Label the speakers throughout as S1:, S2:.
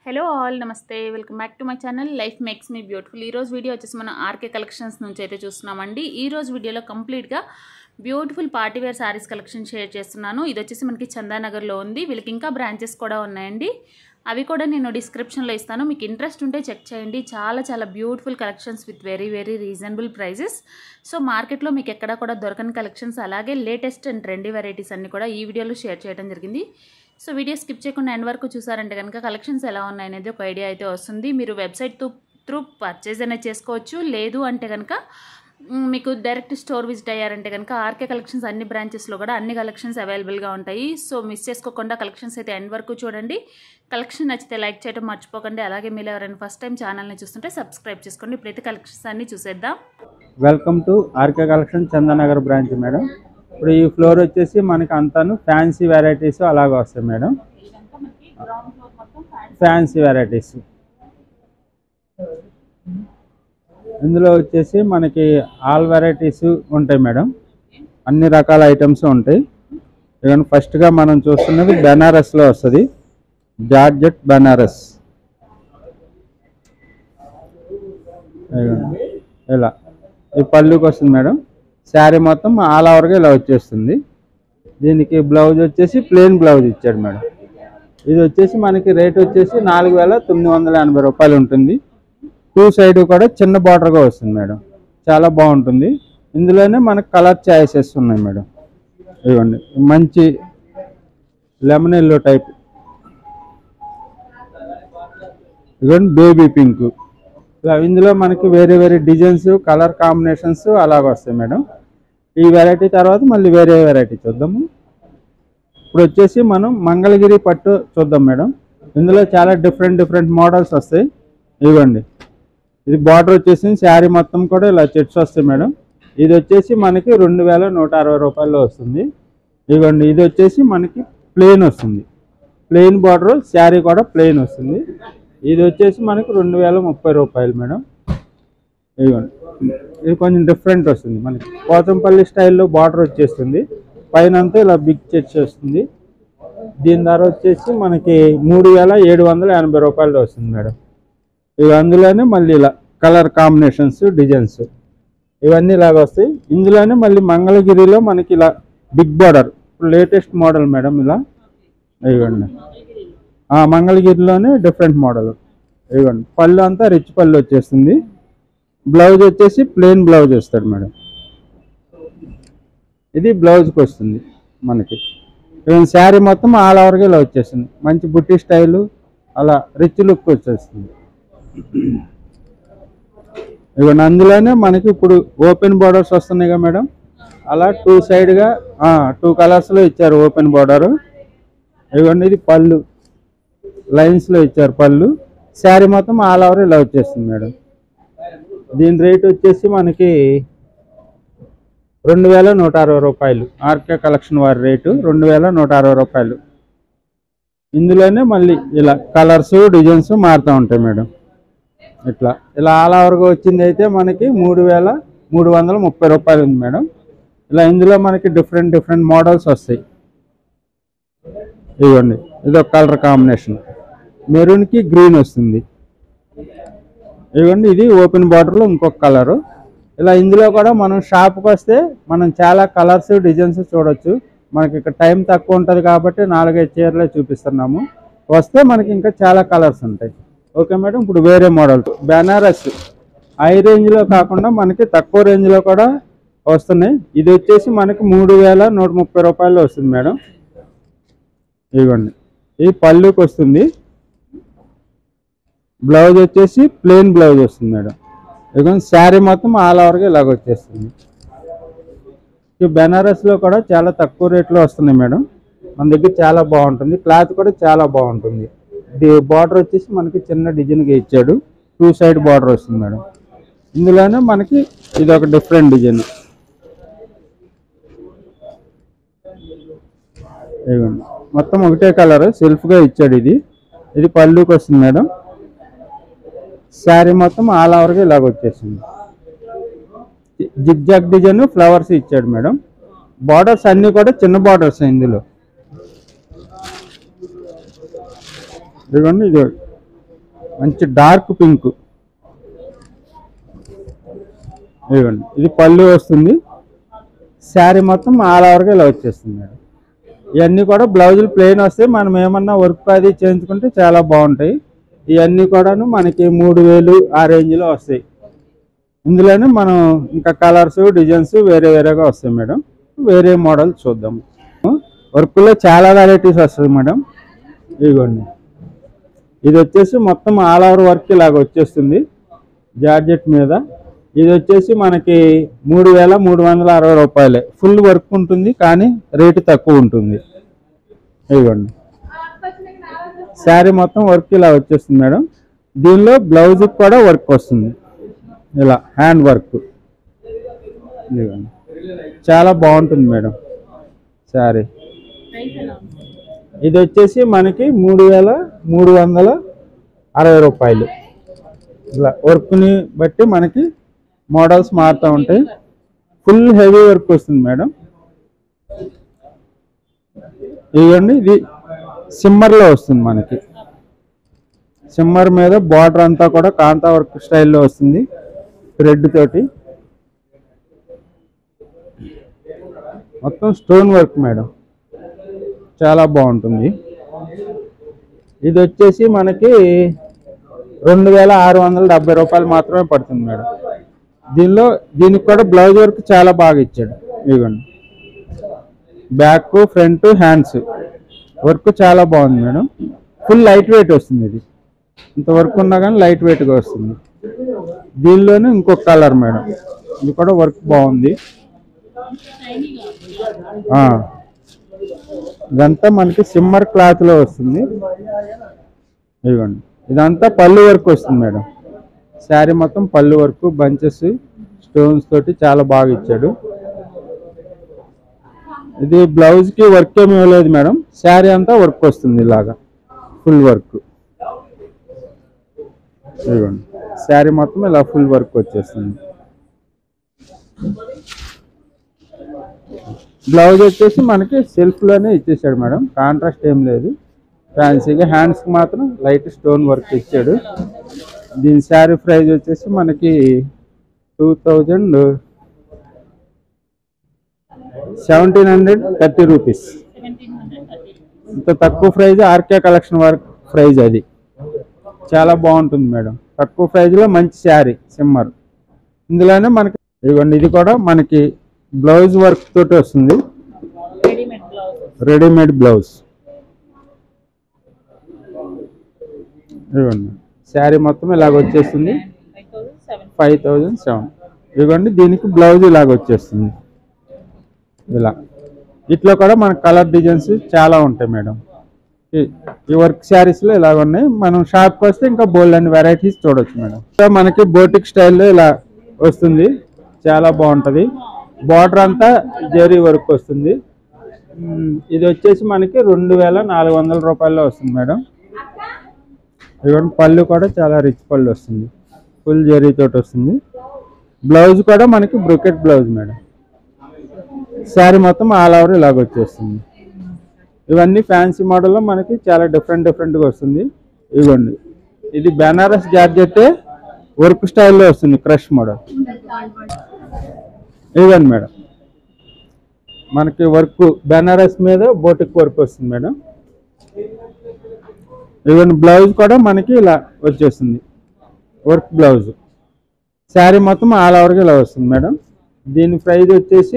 S1: Hello all నమస్తే welcome back to my channel life makes me beautiful ఈరోజు video వచ్చేసి మనం ఆర్కే కలెక్షన్స్ నుంచి అయితే చూస్తున్నామండి ఈ రోజు వీడియోలో కంప్లీట్గా beautiful party wear saris collection share చేస్తున్నాను ఇది వచ్చేసి మనకి చందానగర్లో ఉంది వీళ్ళకి ఇంకా బ్రాంచెస్ కూడా ఉన్నాయండి అవి కూడా నేను డిస్క్రిప్షన్లో ఇస్తాను మీకు ఇంట్రెస్ట్ ఉంటే చెక్ చేయండి చాలా చాలా beautiful collections with very very reasonable prices so మార్కెట్లో మీకు ఎక్కడా కూడా దొరకని కలెక్షన్స్ అలాగే లేటెస్ట్ అండ్ ట్రెండీ వెరైటీస్ అన్ని కూడా ఈ వీడియోలో షేర్ చేయడం జరిగింది సో వీడియో స్కిప్ చేయకుండా ఎండ్ వరకు చూసారంటే కనుక కలెక్షన్స్ ఎలా ఉన్నాయనేది ఒక ఐడియా అయితే వస్తుంది మీరు వెబ్సైట్ త్రూ త్రూ పర్చేజ్ అనేది చేసుకోవచ్చు లేదు అంటే కనుక మ్, మీకు డైరెక్ట్ స్టోర్ విజిట్ అయ్యారంటే కనుక ఆర్కే కలెక్షన్స్ అన్ని బ్రాంచెస్లో కూడా అన్ని కలెక్షన్స్ అవైలబుల్గా ఉంటాయి సో మిస్ చేసుకోకుండా కలెక్షన్స్ అయితే ఎండ్ వరకు చూడండి కలెక్షన్ నచ్చితే లైక్ చేయడం మర్చిపోకండి అలాగే మీరు ఎవరైనా ఫస్ట్ టైం ఛానల్ని చూస్తుంటే సబ్స్క్రైబ్ చేసుకోండి ఇప్పుడైతే కలెక్షన్స్ అన్ని చూసేద్దాం
S2: welcome to R K collection Chandanagar branch madam ఇప్పుడు ఈ ఫ్లోర్ వచ్చేసి మనకి అంతాను ఫ్యాన్సీ వెరైటీస్ అలాగే వస్తాయి మేడం ఫ్యాన్సీ వెరైటీస్ ఇందులో వచ్చేసి మనకి ఆల్ వెరైటీస్ ఉంటాయి మేడం అన్ని రకాల ఐటమ్స్ ఉంటాయి ఇవన్నీ ఫస్ట్గా మనం చూస్తున్నది బెనారస్లో వస్తుంది జార్జెట్ బెనారస్ ఇదిగోండి. ఇలా ఈ పళ్ళుకి వస్తుంది మేడం శారీ మొత్తం ఆల్ ఓవర్గా ఇలా వచ్చేస్తుంది దీనికి బ్లౌజ్ వచ్చేసి ప్లెయిన్ బ్లౌజ్ ఇచ్చాడు మేడం ఇది వచ్చేసి మనకి రేట్ వచ్చేసి నాలుగు వేల తొమ్మిది వందల ఎనభై రూపాయలు ఉంటుంది టూ సైడ్ కూడా చిన్న బార్డర్గా వస్తుంది మేడం చాలా బాగుంటుంది ఇందులోనే మనకు కలర్ చాయిసెస్ ఉన్నాయి మేడం ఇవ్వండి మంచి లెమన్ ఎల్లో టైప్ ఇవ్వండి బేబీ పింక్ ఇలా ఇందులో మనకి వేరే వేరే డిజైన్స్ కలర్ కాంబినేషన్స్ అలాగ వస్తాయి మేడం ఈ వెరైటీ తర్వాత మళ్ళీ వేరే వెరైటీ చూద్దాము ఇప్పుడు వచ్చేసి మనం మంగళగిరి పట్టు చూద్దాం మేడం ఇందులో చాలా డిఫరెంట్ డిఫరెంట్ మోడల్స్ వస్తాయి ఇవ్వండి ఇది బార్డర్ వచ్చేసి శారీ మొత్తం కూడా ఇలా చెట్స్ వస్తాయి మేడం ఇది వచ్చేసి మనకి రెండు వేల నూట అరవై రూపాయల్లో వస్తుంది ఇవ్వండి ఇది వచ్చేసి మనకి ప్లెయిన్ వస్తుంది ప్లెయిన్ బార్డర్ శారీ కూడా ప్లెయిన్ వస్తుంది ఇది వచ్చేసి మనకి రెండు వేల ముప్పై రూపాయలు మేడం ఇదిగోండి ఇది కొంచెం డిఫరెంట్ వస్తుంది మనకి పోతంపల్లి స్టైల్లో బార్డర్ వచ్చేస్తుంది పైన అంతా ఇలా బిగ్ చెట్స్ వస్తుంది దీని ధర వచ్చేసి మనకి మూడు వేల ఏడు వందల ఎనభై రూపాయలు వస్తుంది మేడం ఇవి అందులోనే మళ్ళీ ఇలా కలర్ కాంబినేషన్స్ డిజైన్స్ ఇవన్నీ ఇలాగ వస్తాయి ఇందులోనే మళ్ళీ మంగళగిరిలో మనకి ఇలా బిగ్ బార్డర్ ఇప్పుడు లేటెస్ట్ మోడల్ మేడం ఇలా ఇవ్వండి ఆ, మంగళగిరిలోనే డిఫరెంట్ మోడల్ ఇవ్వండి పళ్ళు అంతా రిచ్ పళ్ళు వచ్చేస్తుంది బ్లౌజ్ వచ్చేసి ప్లెయిన్ బ్లౌజ్ వస్తాడు మేడం ఇది బ్లౌజ్కి వస్తుంది మనకి ఈవెన్ శారీ మొత్తం ఆల్ ఓవర్గా ఇలా వచ్చేస్తుంది మంచి బుట్టి స్టైలు అలా రిచ్ లుక్ వచ్చేస్తుంది ఇవన్నీ అందులోనే మనకి ఇప్పుడు ఓపెన్ బార్డర్స్ వస్తున్నాయి కదా మేడం అలా టూ సైడ్గా టూ కలర్స్లో ఇచ్చారు ఓపెన్ బార్డర్ ఇవన్నీ ఇది పళ్ళు లైన్స్లో ఇచ్చారు పళ్ళు శారీ మొత్తం ఆల్ ఓవర్ ఇలా వచ్చేస్తుంది మేడం దీని రేట్ వచ్చేసి మనకి రెండు వేల నూట అరవై రూపాయలు ఆర్కే కలెక్షన్ వారి రేటు రెండు వేల నూట అరవై రూపాయలు ఇందులోనే మళ్ళీ ఇలా కలర్స్ డిజైన్స్ మారుతూ ఉంటాయి మేడం ఇట్లా ఇలా ఆల్ ఓవర్గా వచ్చింది అయితే మనకి మూడు వేల మూడు వందల ముప్పై రూపాయలు ఉంది మేడం ఇలా ఇందులో మనకి డిఫరెంట్ డిఫరెంట్ మోడల్స్ వస్తాయి ఇదిగోండి ఇది ఒక కలర్ కాంబినేషన్ మెరూన్కి గ్రీన్ వస్తుంది ఇదిగోండి ఇది ఓపెన్ బార్డర్లో ఇంకొక కలరు ఇలా ఇందులో కూడా మనం షాప్కి వస్తే మనం చాలా కలర్స్ డిజైన్స్ చూడొచ్చు మనకి ఇక్కడ టైం తక్కువ ఉంటుంది కాబట్టి నాలుగైదు చీరలే చూపిస్తున్నాము వస్తే మనకి ఇంకా చాలా కలర్స్ ఉంటాయి ఓకే మేడం ఇప్పుడు వేరే మోడల్ బెనారస్ హై రేంజ్లో కాకుండా మనకి తక్కువ రేంజ్లో కూడా వస్తున్నాయి ఇది వచ్చేసి మనకి మూడు వేల నూట ముప్పై రూపాయలు వస్తుంది మేడం ఇదిగోండి ఇది పళ్ళుకి వస్తుంది బ్లౌజ్ వచ్చేసి ప్లెయిన్ బ్లౌజ్ వస్తుంది మేడం ఇదిగోండి శారీ మొత్తం ఆల్ ఓవర్గా ఇలాగ వచ్చేస్తుంది ఈ బెనారస్లో కూడా చాలా తక్కువ రేట్లో వస్తున్నాయి మేడం మన దగ్గర చాలా బాగుంటుంది క్లాత్ కూడా చాలా బాగుంటుంది ఇది బార్డర్ వచ్చేసి మనకి చిన్న డిజైన్గా ఇచ్చాడు టూ సైడ్ బార్డర్ వస్తుంది మేడం ఇందులోనే మనకి ఇది ఒక డిఫరెంట్ డిజైన్ ఇదిగోండి మొత్తం ఒకటే కలర్ సెల్ఫ్గా ఇచ్చాడు ఇది ఇది పళ్ళుకి వస్తుంది మేడం శారీ మొత్తం ఆల్ ఓవర్గా ఇలాగ వచ్చేసింది జిగ్ జాగ్ డిజైన్ ఫ్లవర్స్ ఇచ్చాడు మేడం బార్డర్స్ అన్నీ కూడా చిన్న బార్డర్స్ ఇందులో ఇదిగోండి ఇది మంచి డార్క్ పింక్ ఇదిగోండి ఇది పళ్ళు వస్తుంది శారీ మొత్తం ఆల్ ఓవర్గా ఇలా వచ్చేస్తుంది మేడం ఇవన్నీ కూడా బ్లౌజులు ప్లెయిన్ వస్తే మనం ఏమన్నా వర్క్ అది చేయించుకుంటే చాలా బాగుంటాయి ఇవన్నీ కూడాను మనకి మూడు వేలు ఆ రేంజ్లో వస్తాయి ఇందులోనే మనం ఇంకా కలర్స్ డిజైన్స్ వేరే వేరేగా వస్తాయి మేడం వేరే మోడల్ చూద్దాం వర్క్లో చాలా వెరైటీస్ వస్తుంది మేడం ఇదిగోండి ఇది వచ్చేసి మొత్తం ఆల్ ఓవర్ వర్క్ ఇలాగ వచ్చేస్తుంది జార్జెట్ మీద ఇది వచ్చేసి మనకి మూడు వేల మూడు వందల అరవై రూపాయలే ఫుల్ వర్క్ ఉంటుంది కానీ రేటు తక్కువ ఉంటుంది ఇదిగోండి శారీ మొత్తం వర్క్ ఇలా వచ్చేస్తుంది మేడం దీనిలో బ్లౌజ్ కూడా వర్క్ వస్తుంది ఇలా హ్యాండ్ వర్క్ ఇదిగోండి చాలా బాగుంటుంది మేడం శారీ
S1: ప్రైస్ ఎలా ఉంది
S2: ఇది వచ్చేసి మనకి మూడు వేల మూడు వందల అరవై రూపాయలు ఇలా వర్క్ని బట్టి మనకి మోడల్స్ మారుతూ ఉంటాయి ఫుల్ హెవీ వర్క్ వస్తుంది మేడం ఇదిగోండి ఇది సిమ్మర్లో వస్తుంది మనకి సిమ్మర్ మీద బార్డర్ అంతా కూడా కాంతా వర్క్ స్టైల్లో వస్తుంది థ్రెడ్ తోటి మొత్తం స్టోన్ వర్క్ మేడం చాలా బాగుంటుంది ఇది వచ్చేసి మనకి రెండు వేల ఆరు వందల డెబ్బై రూపాయలు మాత్రమే పడుతుంది మేడం దీనిలో దీనికి కూడా బ్లౌజ్ వర్క్ చాలా బాగా ఇచ్చాడు ఇదిగోండి బ్యాక్ ఫ్రంట్ హ్యాండ్స్ వర్క్ చాలా బాగుంది మేడం ఫుల్ లైట్ వెయిట్ వస్తుంది ఇది ఇంత వర్క్ ఉన్నా కానీ లైట్ వెయిట్గా వస్తుంది దీనిలోనే ఇంకొక కలర్ మేడం ఇది కూడా వర్క్ బాగుంది ఆ. ఇదంతా మనకి సిమ్మర్ క్లాత్ లో వస్తుంది ఇదిగోండి ఇదంతా పళ్ళు వర్క్ వస్తుంది మేడం శారీ మొత్తం పళ్ళు వర్క్ బంచెస్ స్టోన్స్ తోటి చాలా బాగా ఇచ్చాడు ఇది బ్లౌజ్ కి వర్క్ ఏమి ఇవ్వలేదు మేడం శారీ అంతా వర్క్ వస్తుంది ఇలాగా ఫుల్ వర్క్ ఇదిగోండి శారీ మొత్తం ఇలా ఫుల్ వర్క్ వచ్చేస్తుంది బ్లౌజ్ వచ్చేసి మనకి సెల్ఫ్ లోనే ఇచ్చేసాడు మేడం కాంట్రాస్ట్ ఏం లేదు ఫ్యాన్సీగా హ్యాండ్స్ కి మాత్రం లైట్ స్టోన్ వర్క్ ఇచ్చాడు దీని శారీ ప్రైస్ వచ్చేసి మనకి two thousand seventeen hundred thirty rupees
S1: seventeen hundred thirty
S2: ఇంత తక్కువ price R K collection work price అది చాలా బాగుంటుంది మేడం తక్కువ ప్రైజ్ లో మంచి శారీ సిమ్మర్ ఇందులోనే మనకి ఇదిగోండి ఇది కూడా మనకి బ్లౌజ్ వర్క్ తోటి వస్తుంది
S1: రెడీమేడ్ బ్లౌజ్
S2: రెడీమేడ్ బ్లౌజ్ ఇదిగోండి శారీ మొత్తం ఇలాగ వచ్చేస్తుంది
S1: five thousand seven
S2: five thousand seven ఇదిగోండి దీనికి బ్లౌజ్ ఇలాగ వచ్చేస్తుంది ఇలా ఇట్లా కూడా మన కలర్ డిజైన్స్ చాలా ఉంటాయి మేడం ఈ- ఈ వర్క్ శారీస్లో ఇలాగ ఉన్నాయి మనం షాప్కి వస్తే ఇంకా బోల్డ్ అన్ని వెరైటీస్ చూడొచ్చు మేడం సో మనకి బోటిక్ స్టైల్లో ఇలా వస్తుంది చాలా బాగుంటుంది బార్డర్ అంతా జరీ వర్క్ వస్తుంది మ్, ఇది వచ్చేసి మనకి రెండు వేల నాలుగు వందల రూపాయల్లో వస్తుంది మేడం ఇవన్నీ పళ్ళు కూడా చాలా రిచ్ పళ్ళు వస్తుంది ఫుల్ జరీ తోటి వస్తుంది బ్లౌజ్ కూడా మనకి బ్రొకెట్ బ్లౌజ్ మేడం శారీ మొత్తం ఆల్ ఓవర్ ఇలాగ వచ్చేస్తుంది ఇవన్నీ ఫ్యాన్సీ మోడల్లో మనకి చాలా డిఫరెంట్ డిఫరెంట్గా వస్తుంది ఇదిగోండి ఇది బెనారస్ జార్జెట్టే వర్క్ స్టైల్లో వస్తుంది క్రష్ మోడల్ ఇదిగోండి మేడం మనకి వర్క్ బెనారస్ మీద బోటిక్ వర్క్ వస్తుంది మేడం ఇవన్నీ బ్లౌజ్ కూడా మనకి ఇలా వచ్చేస్తుంది వర్క్ బ్లౌజ్ శారీ మొత్తం ఆల్ ఓవర్గా ఇలా వస్తుంది మేడం దీని ప్రైస్ వచ్చేసి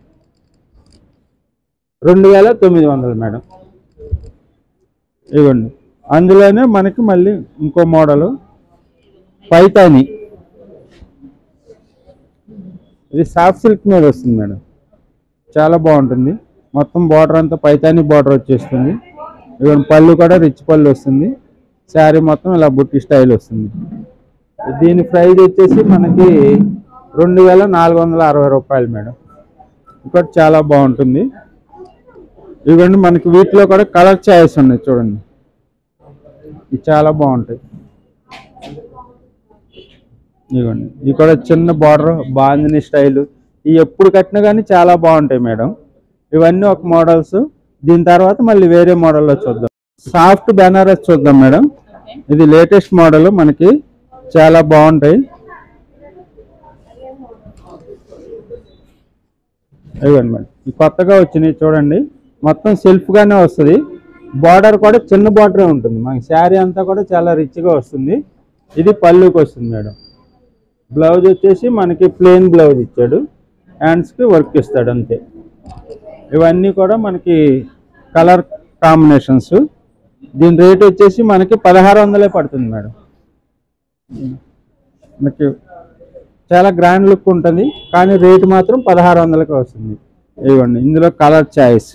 S2: రెండు వేల తొమ్మిది వందలు మేడం ఇవ్వండి అందులోనే మనకి మళ్ళీ ఇంకో మోడలు పైతాని ఇది సాఫ్ట్ సిల్క్ మీద వస్తుంది మేడం చాలా బాగుంటుంది మొత్తం బార్డర్ అంతా పైతాని బార్డర్ వచ్చేస్తుంది ఇవన్నీ పళ్ళు కూడా రిచ్ పళ్ళు వస్తుంది శారీ మొత్తం ఇలా బుట్టి స్టైల్ వస్తుంది దీని ప్రైస్ వచ్చేసి మనకి రెండు వేల నాలుగు వందల అరవై రూపాయలు మేడం ఇంకోటి చాలా బాగుంటుంది ఇవన్నీ మనకి వీటిలో కూడా కలర్ ఛాయిస్ ఉన్నాయి చూడండి ఇవి చాలా బాగుంటాయి ఇవ్వండి ఇది కూడా చిన్న బార్డర్ బాందిని స్టైల్ ఇవి ఎప్పుడు కట్టినా కానీ చాలా బాగుంటాయి మేడం ఇవన్నీ ఒక మోడల్స్ దీని తర్వాత మళ్ళీ వేరే మోడల్లో చూద్దాం సాఫ్ట్ బెనారస్ చూద్దాం మేడం
S1: ఓకే
S2: ఇది లేటెస్ట్ మోడల్ మనకి చాలా బాగుంటాయి ఇవ్వండి మేడం ఈ కొత్తగా వచ్చినాయి చూడండి మొత్తం సెల్ఫ్ గానే వస్తుంది బార్డర్ కూడా చిన్న బార్డరే ఉంటుంది మనకి శారీ అంతా కూడా చాలా రిచ్గా వస్తుంది ఇది పళ్ళుకి వస్తుంది మేడం బ్లౌజ్ వచ్చేసి మనకి ప్లెయిన్ బ్లౌజ్ ఇచ్చాడు హ్యాండ్స్కి వర్క్ ఇస్తాడు అంతే ఇవన్నీ కూడా మనకి కలర్ కాంబినేషన్స్ దీని రేట్ వచ్చేసి మనకి పదహారు వందలే పడుతుంది మేడం మనకి చాలా గ్రాండ్ లుక్ ఉంటుంది కానీ రేట్ మాత్రం పదహారు వందలకి వస్తుంది ఇవ్వండి ఇందులో కలర్ చాయిస్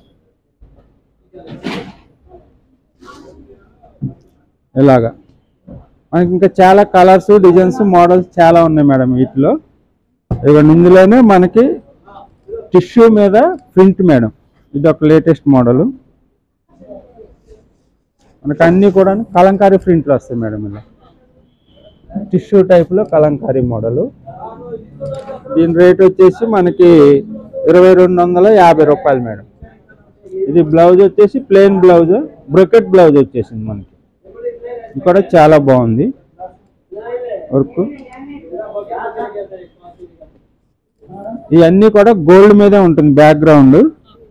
S2: ఇలాగా మనకి ఇంకా చాలా కలర్స్ డిజైన్స్ మోడల్స్ చాలా ఉన్నాయి మేడం వీటిలో ఇవ్వండి ఇందులోనే మనకి టిష్యూ మీద ప్రింట్ మేడం ఇది ఒక లేటెస్ట్ మోడల్ మనకు అన్నీ కూడా కలంకారీ ప్రింట్లు వస్తాయి మేడం ఇలా టిష్యూ టైప్లో కలంకారీ మోడల్ దీని రేట్ వచ్చేసి మనకి ఇరవై రెండు వందల యాభై రూపాయలు మేడం ఇది బ్లౌజ్ వచ్చేసి ప్లెయిన్ బ్లౌజ్ బ్రొకెట్ బ్లౌజ్ వచ్చేసింది మనకి ఇది కూడా చాలా బాగుంది వర్క్ ఇవన్నీ కూడా గోల్డ్ మీదే ఉంటుంది background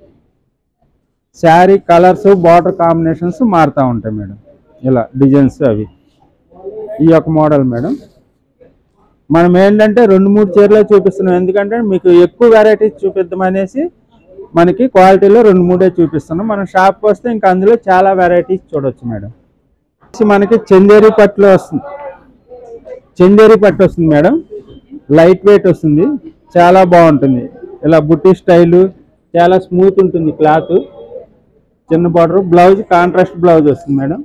S2: sari colours border combinations మారుతూ ఉంటాయి మేడం ఇలా డిజైన్స్ అవి ఈ యొక్క మోడల్ మేడం మనం ఏంటంటే రెండు మూడు చీరలే చూపిస్తున్నాం ఎందుకంటే మీకు ఎక్కువ వెరైటీస్ చూపిద్దామనేసి మనకి క్వాలిటీలో రెండు మూడే చూపిస్తున్నాం మనం షాప్కి వస్తే ఇంకా అందులో చాలా వెరైటీస్ చూడొచ్చు మేడం మనకి చందేరి పట్టులో వస్తుంది చందేరి పట్టు వస్తుంది మేడం లైట్ వెయిట్ వస్తుంది చాలా బాగుంటుంది ఇలా బుట్టి స్టైలు చాలా స్మూత్ ఉంటుంది క్లాత్ చిన్న బార్డర్ బ్లౌజ్ కాంట్రాస్ట్ బ్లౌజ్ వస్తుంది మేడం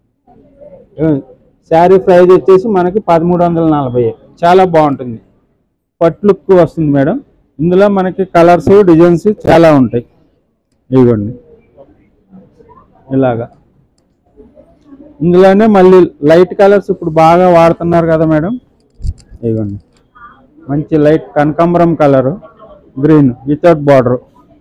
S2: శారీ ప్రైస్ వచ్చేసి మనకి పదమూడు వందల నలభై చాలా బాగుంటుంది పట్టు లుక్ వస్తుంది మేడం ఇందులో మనకి కలర్స్ డిజైన్స్ చాలా ఉంటాయి ఇవ్వండి ఇలాగా ఇందులోనే మళ్ళీ లైట్ కలర్స్ ఇప్పుడు బాగా వాడుతున్నారు కదా మేడం ఇవ్వండి మంచి లైట్ కనకాంబరం కలరు గ్రీన్ వితౌట్ బార్డర్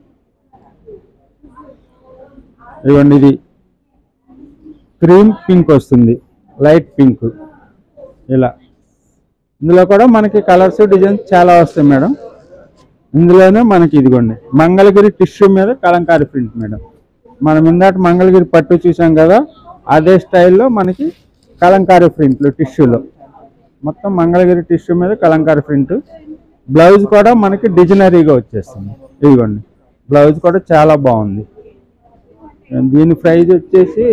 S2: ఇవ్వండి ఇది క్రీమ్ పింక్ వస్తుంది లైట్ పింక్ ఇలా ఇందులో కూడా మనకి కలర్స్ డిజైన్స్ చాలా వస్తాయి మేడం ఇందులోనే మనకి ఇదిగోండి మంగళగిరి టిష్యూ మీద కలంకారీ ప్రింట్ మేడం మనం ఇందాక మంగళగిరి పట్టు చూసాం కదా అదే స్టైల్లో మనకి కలంకారీ ప్రింట్లు టిష్యూలో మొత్తం మంగళగిరి టిష్యూ మీద కలంకారీ ప్రింట్ బ్లౌజ్ కూడా మనకి డిజైనరీగా వచ్చేస్తుంది ఇదిగోండి బ్లౌజ్ కూడా చాలా బాగుంది దీని ప్రైజ్ వచ్చేసి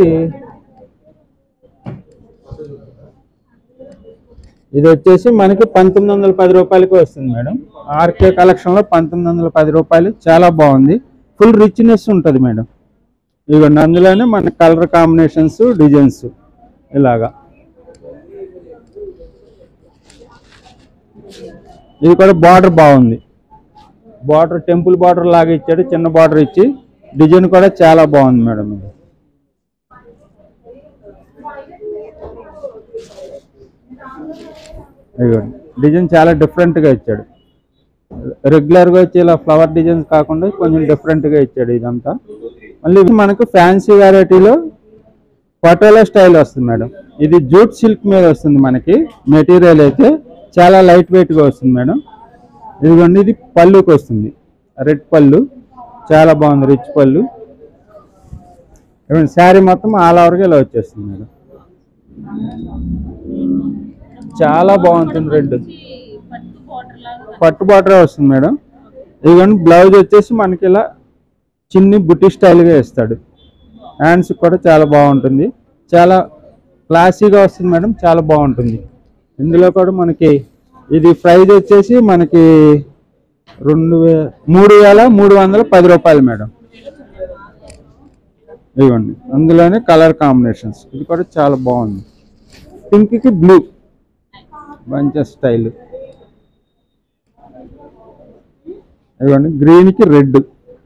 S2: ఇది వచ్చేసి మనకి పంతొమ్మిది వందల పది రూపాయలకి వస్తుంది మేడం ఆర్కే కలెక్షన్లో పంతొమ్మిది వందల పది రూపాయలు చాలా బాగుంది ఫుల్ రిచ్నెస్ ఉంటుంది మేడం ఇవన్నీ అందులోనే మన కలర్ కాంబినేషన్స్ డిజైన్స్ ఇలాగా ఇది కూడా బార్డర్ బాగుంది బార్డర్ టెంపుల్ బార్డర్ లాగా ఇచ్చాడు చిన్న బార్డర్ ఇచ్చి డిజైన్ కూడా చాలా బాగుంది మేడం ఇది ఇదిగోండి డిజైన్ చాలా డిఫరెంట్గా ఇచ్చాడు రెగ్యులర్గా వచ్చి ఇలా ఫ్లవర్ డిజైన్స్ కాకుండా కొంచెం డిఫరెంట్గా ఇచ్చాడు ఇదంతా మళ్ళీ ఇది మనకు ఫ్యాన్సీ వెరైటీలో పటోలా స్టైల్ వస్తుంది మేడం ఇది జూట్ సిల్క్ మీద వస్తుంది మనకి మెటీరియల్ అయితే చాలా లైట్ వెయిట్గా వస్తుంది మేడం ఇదిగోండి ఇది పళ్ళుకి వస్తుంది రెడ్ పళ్ళు చాలా బాగుంది రిచ్ పళ్ళు ఇవ్వండి శారీ మొత్తం ఆల్ ఓవర్గా ఇలా వచ్చేస్తుంది మేడం చాలా బాగుంటుంది రెడ్
S1: పట్టు బార్డర్ లాగా
S2: పట్టు బార్డర్ వస్తుంది మేడం ఇదిగోండి బ్లౌజ్ వచ్చేసి మనకి ఇలా చిన్ని బుట్టి స్టైల్గా ఇస్తాడు హ్యాండ్స్ కూడా చాలా బాగుంటుంది చాలా క్లాసీగా వస్తుంది మేడం చాలా బాగుంటుంది ఇందులో కూడా మనకి ఇది ప్రైజ్ వచ్చేసి మనకి రెండు వే మూడు వేల మూడు వందల పది రూపాయలు మేడం ఇవ్వండి అందులోనే కలర్ కాంబినేషన్స్ ఇది కూడా చాలా బాగుంది పింక్కి బ్లూ మంచి స్టైల్ ఇవ్వండి గ్రీన్కి రెడ్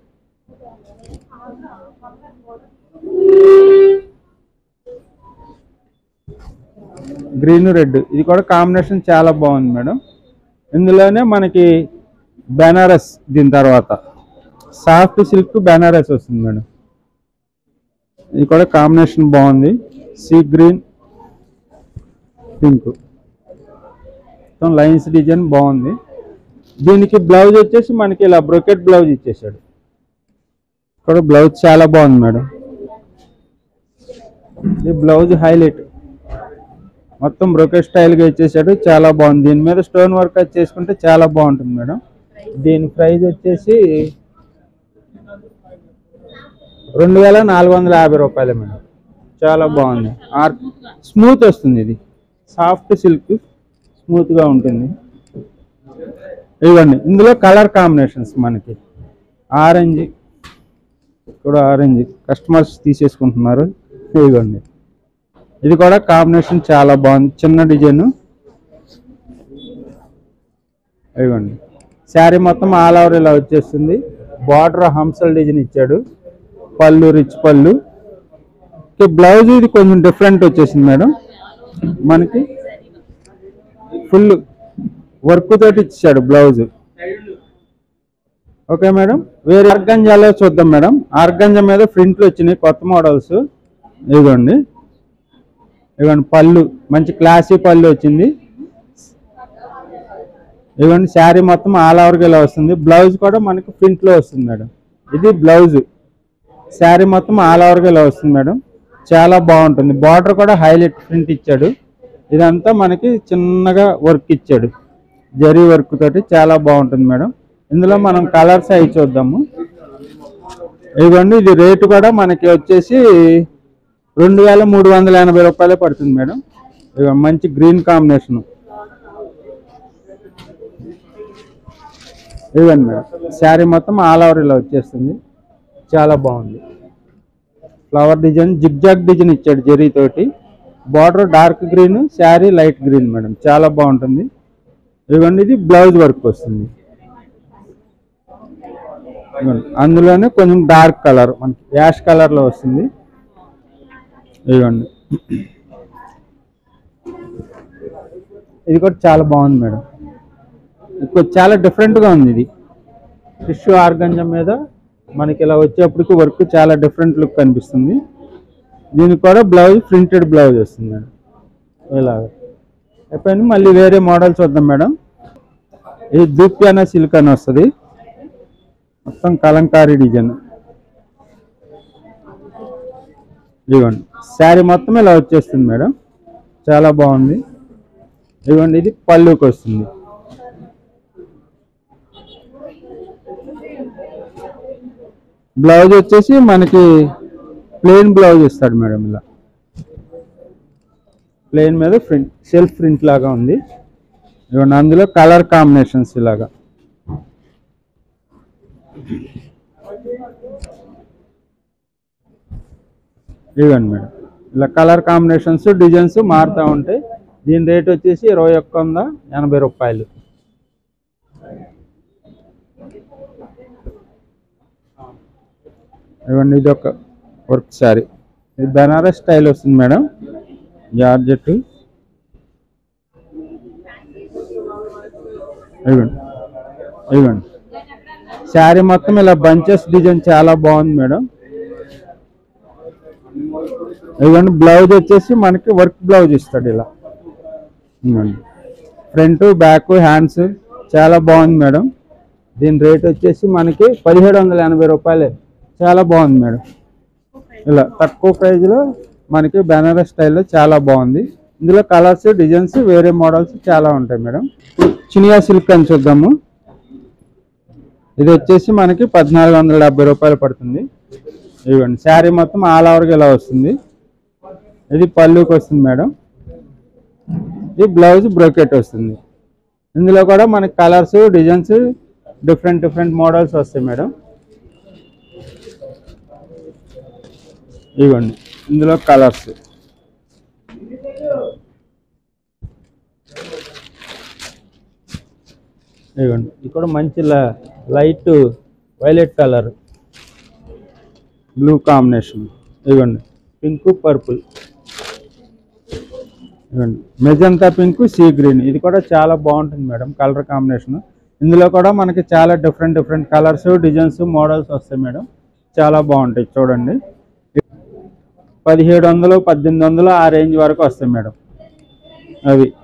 S2: గ్రీన్ రెడ్ ఇది కూడా కాంబినేషన్ చాలా బాగుంది మేడం ఇందులోనే మనకి బెనారస్ దీని తర్వాత సాఫ్ట్ సిల్క్ బెనారస్ వస్తుంది మేడం ఇది కూడా కాంబినేషన్ బాగుంది సీ గ్రీన్ పింక్ మొత్తం లైన్స్ డిజైన్ బాగుంది దీనికి బ్లౌజ్ వచ్చేసి మనకి ఇలా బ్రొకెట్ బ్లౌజ్ ఇచ్చేసాడు ఇక్కడ బ్లౌజ్ చాలా బాగుంది మేడం ఈ బ్లౌజ్ హైలైట్ మొత్తం బ్రొకెట్ స్టైల్గా ఇచ్చేసాడు చాలా బాగుంది దీని మీద స్టోన్ వర్క్ అది చేసుకుంటే చాలా బాగుంటుంది మేడం దీని ప్రైస్ వచ్చేసి రెండు వేల నాలుగు వందల యాభై రూపాయలు మేడం చాలా బాగుంది ఆర్ స్మూత్ వస్తుంది ఇది సాఫ్ట్ సిల్క్ స్మూత్గా ఉంటుంది ఇవ్వండి ఇందులో కలర్ కాంబినేషన్స్ మనకి ఆరెంజ్ కూడా ఆరెంజ్ కస్టమర్స్ తీసేసుకుంటున్నారు ఇదిగోండి ఇది కూడా కాంబినేషన్ చాలా బాగుంది చిన్న డిజైన్ ఇదిగోండి శారీ మొత్తం ఆల్ ఓవర్ ఇలా వచ్చేస్తుంది బార్డర్ హంసల్ డిజైన్ ఇచ్చాడు పళ్ళు రిచ్ పళ్ళు బ్లౌజ్ ఇది కొంచెం డిఫరెంట్ వచ్చేసింది మేడం మనకి ఫుల్ వర్క్ తోటి ఇచ్చాడు బ్లౌజ్ ఓకే మేడం వేరే ఆర్గంజాలో చూద్దాం మేడం ఆర్గంజా మీద ప్రింట్లు వచ్చినాయి కొత్త మోడల్స్ ఇదిగోండి ఇదిగోండి పళ్ళు మంచి క్లాసీ పళ్ళు వచ్చింది ఇదిగోండి శారీ మొత్తం ఆల్ ఓవర్గా ఇలా వస్తుంది బ్లౌజ్ కూడా మనకి ప్రింట్లో వస్తుంది మేడం ఇది బ్లౌజ్ శారీ మొత్తం ఆల్ ఓవర్గా ఇలా వస్తుంది మేడం చాలా బాగుంటుంది బార్డర్ కూడా హైలైట్ ప్రింట్ ఇచ్చాడు ఇదంతా మనకి చిన్నగా వర్క్ ఇచ్చాడు జరీ వర్క్ తోటి చాలా బాగుంటుంది మేడం ఇందులో మనం కలర్స్ అవి చూద్దాము ఇదిగోండి ఇది రేటు కూడా మనకి వచ్చేసి రెండు వేల మూడు వందల ఎనభై రూపాయలే పడుతుంది మేడం ఇదిగో మంచి గ్రీన్ కాంబినేషన్ ఇవ్వండి మేడం శారీ మొత్తం ఆల్ ఓవర్ ఇలా వచ్చేస్తుంది చాలా బాగుంది ఫ్లవర్ డిజైన్ జిగ్జాగ్ డిజైన్ ఇచ్చాడు జరీ తోటి border dark green sari light green madam చాలా బాగుంటుంది ఇదిగోండి ఇది బ్లౌజ్ వర్క్ వస్తుంది ఇదిగోండి అందులోనే కొంచెం డార్క్ కలర్ మనకి యాష్ కలర్లో వస్తుంది ఇదిగోండి ఇది కూడా చాలా బాగుంది మేడం ఇది చాలా డిఫరెంట్గా ఉంది ఇది టిష్యూ ఆర్గంజం మీద మనకి ఇలా వచ్చేప్పటికి వర్క్ చాలా డిఫరెంట్ లుక్ కనిపిస్తుంది దీనికి కూడా బ్లౌజ్ ప్రింటెడ్ బ్లౌజ్ వస్తుంది మేడం ఇలాగ అయిపోయింది మళ్ళీ వేరే మోడల్ చూద్దాం మేడం ఇది దూప్యాన సిల్క్ అని వస్తుంది మొత్తం కలంకారీ డిజైన్ ఇదిగోండి శారీ మొత్తం ఇలా వచ్చేస్తుంది మేడం చాలా బాగుంది ఇదిగోండి ఇది పళ్ళుకి వస్తుంది బ్లౌజ్ వచ్చేసి మనకి ప్లెయిన్ బ్లౌజ్ ఇస్తాడు మేడం ఇలా ప్లెయిన్ మీద ప్రింట్ సెల్ఫ్ ప్రింట్ లాగా ఉంది ఇదిగోండి అందులో కలర్ కాంబినేషన్స్ ఇలాగా ఇవ్వండి మేడం ఇలా కలర్ కాంబినేషన్స్ డిజైన్స్ మారుతూ ఉంటాయి దీని రేట్ వచ్చేసి ఇరవై ఒక్క వంద ఎనభై రూపాయలు ఇవ్వండి ఇది ఒక వర్క్ శారీ ఇది బెనారస్ స్టైల్ వస్తుంది మేడం జార్జెట్ ఇవ్వండి ఇవ్వండి శారీ మొత్తం ఇలా బంచెస్ డిజైన్ చాలా బాగుంది మేడం ఇవ్వండి బ్లౌజ్ వచ్చేసి మనకి వర్క్ బ్లౌజ్ ఇస్తాడు ఇలా ఇవ్వండి ఫ్రంట్ బ్యాక్ హ్యాండ్స్ చాలా బాగుంది మేడం దీని రేట్ వచ్చేసి మనకి పదిహేడు వందల ఎనభై రూపాయలే చాలా బాగుంది మేడం ఇలా తక్కువ ప్రైజ్లో మనకి బెనారస్ స్టైల్లో చాలా బాగుంది ఇందులో కలర్స్ డిజైన్స్ వేరే మోడల్స్ చాలా ఉంటాయి మేడం చినియా సిల్క్ అని చూద్దాము ఇది వచ్చేసి మనకి పద్నాలుగు వందల డెబ్బై రూపాయలు పడుతుంది ఇవ్వండి శారీ మొత్తం ఆల్ ఓవర్గా ఇలా వస్తుంది ఇది పళ్ళుకి వస్తుంది మేడం ఇది బ్లౌజ్ బ్రోకెట్ వస్తుంది ఇందులో కూడా మనకి colours designs different different models వస్తాయి మేడం ఇవ్వండి ఇందులో కలర్స్ ఇవ్వండి ఇది కూడా మంచి light violet colour blue combination ఇవ్వండి పింక్ పర్పుల్ ఇవ్వండి మెజంతా పింక్ సీ గ్రీన్ ఇది కూడా చాలా బాగుంటుంది మేడం కలర్ కాంబినేషన్ ఇందులో కూడా మనకి చాలా different different colours designs models వస్తాయి మేడం చాలా బాగుంటాయి చూడండి పదిహేడు వందలు పద్దెనిమిది వందలు ఆ రేంజ్ వరకు వస్తాయి మేడం అవి